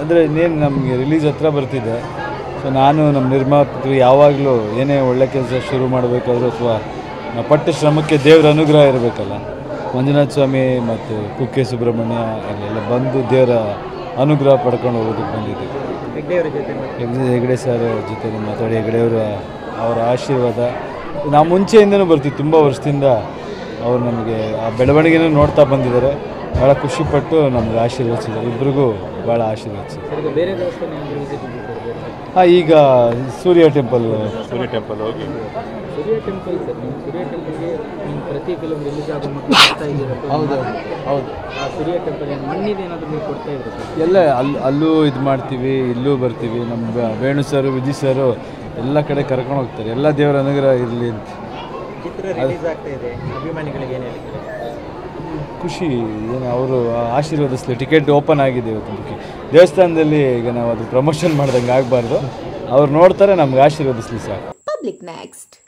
ಅಂದರೆ ಇನ್ನೇನು ನಮಗೆ ರಿಲೀಸ್ ಹತ್ರ ಬರ್ತಿದೆ ಸೊ ನಾನು ನಮ್ಮ ನಿರ್ಮಾಪಕರು ಯಾವಾಗಲೂ ಏನೇ ಒಳ್ಳೆ ಕೆಲಸ ಶುರು ಮಾಡಬೇಕಾದ್ರೂ ಅಥವಾ ನಾವು ಪಟ್ಟ ಶ್ರಮಕ್ಕೆ ದೇವರ ಅನುಗ್ರಹ ಇರಬೇಕಲ್ಲ ಮಂಜುನಾಥ ಸ್ವಾಮಿ ಮತ್ತು ಕುಕ್ಕೆ ಸುಬ್ರಹ್ಮಣ್ಯ ಅಲ್ಲೆಲ್ಲ ಬಂದು ದೇವರ ಅನುಗ್ರಹ ಪಡ್ಕೊಂಡು ಹೋಗೋದಕ್ಕೆ ಬಂದಿದ್ದೀವಿ ಹೆಗ್ಡೆಯವರ ಜೊತೆ ಹೆಗ್ಡೆ ಹೆಗ್ಡೆ ಸರ್ ಜೊತೆ ಮಾತಾಡಿ ಹೆಗ್ಡೆಯವರ ಅವರ ಆಶೀರ್ವಾದ ನಾವು ಮುಂಚೆಯಿಂದನೂ ಬರ್ತೀವಿ ತುಂಬ ವರ್ಷದಿಂದ ಅವರು ನಮಗೆ ಆ ಬೆಳವಣಿಗೆನೂ ನೋಡ್ತಾ ಬಂದಿದ್ದಾರೆ ಭಾಳ ಖುಷಿಪಟ್ಟು ನಮ್ಗೆ ಆಶೀರ್ವದಿಸಿದ್ದಾರೆ ಇಬ್ರಿಗೂ ಭಾಳ ಆಶೀರ್ವದಿಸಿದ್ದಾರೆ ಸರ್ ಈಗ ಬೇರೆ ದೇವಸ್ಥಾನ ಏನಾದರೂ ವಿಸಿಟ್ ಮಾಡಿದ್ದಾರೆ ಹಾಂ ಈಗ ಸೂರ್ಯ ಟೆಂಪಲ್ ಸೂರ್ಯ ಟೆಂಪಲ್ ಹೋಗಿ ಸೂರ್ಯ ಟೆಂಪಲ್ ಸರ್ ನೀವು ಸೂರ್ಯ ಟೆಂಪಲ್ಗೆ ನೀವು ಪ್ರತಿ ಫಿಲಮ್ ರಿಲೀಸ್ ಆಗೋ ಮಕ್ಕಳು ಕೊಡ್ತಾ ಇದ್ದೀರಾ ಹೌದು ಹೌದು ಆ ಸೂರ್ಯ ಟೆಂಪಲ್ ಏನು ಮಣ್ಣಿದೆ ಏನಾದರೂ ನೀವು ಕೊಡ್ತಾ ಇದ್ದೀರಾ ಸರ್ ಎಲ್ಲ ಅಲ್ಲಿ ಅಲ್ಲೂ ಇದು ಮಾಡ್ತೀವಿ ಇಲ್ಲೂ ಬರ್ತೀವಿ ನಮ್ಮ ಬ- ವೇಣು ಸರು ವಿಜಯ್ ಸರು ಎಲ್ಲ ಕಡೆ ಕರ್ಕೊಂಡು ಹೋಗ್ತಾರೆ ಎಲ್ಲ ದೇವರ ಅನುಗ್ರಹ ಇರಲಿ ಅಂತ ಚಿತ್ರ ರಿಲೀಸ್ ಆಗ್ತಾ ಇದೆ ಅಭಿಮಾನಿಗಳಿಗೆ ಏನು ಹೇಳ್ತೀರಾ ಖುಷಿ ಏನು ಅವರು ಆಶೀರ್ವದಿಸಲಿ ಟಿಕೆಟ್ ಓಪನ್ ಆಗಿದೆ ಇವತ್ತು ದೇವಸ್ಥಾನದಲ್ಲಿ ಈಗ ನಾವು ಅದು ಪ್ರಮೋಷನ್ ಮಾಡ್ದಂಗೆ ಆಗಬಾರ್ದು ಅವ್ರು ನೋಡ್ತಾರೆ ನಮ್ಗೆ ಆಶೀರ್ವದಿಸಲಿ ಸಾಕು Public Next.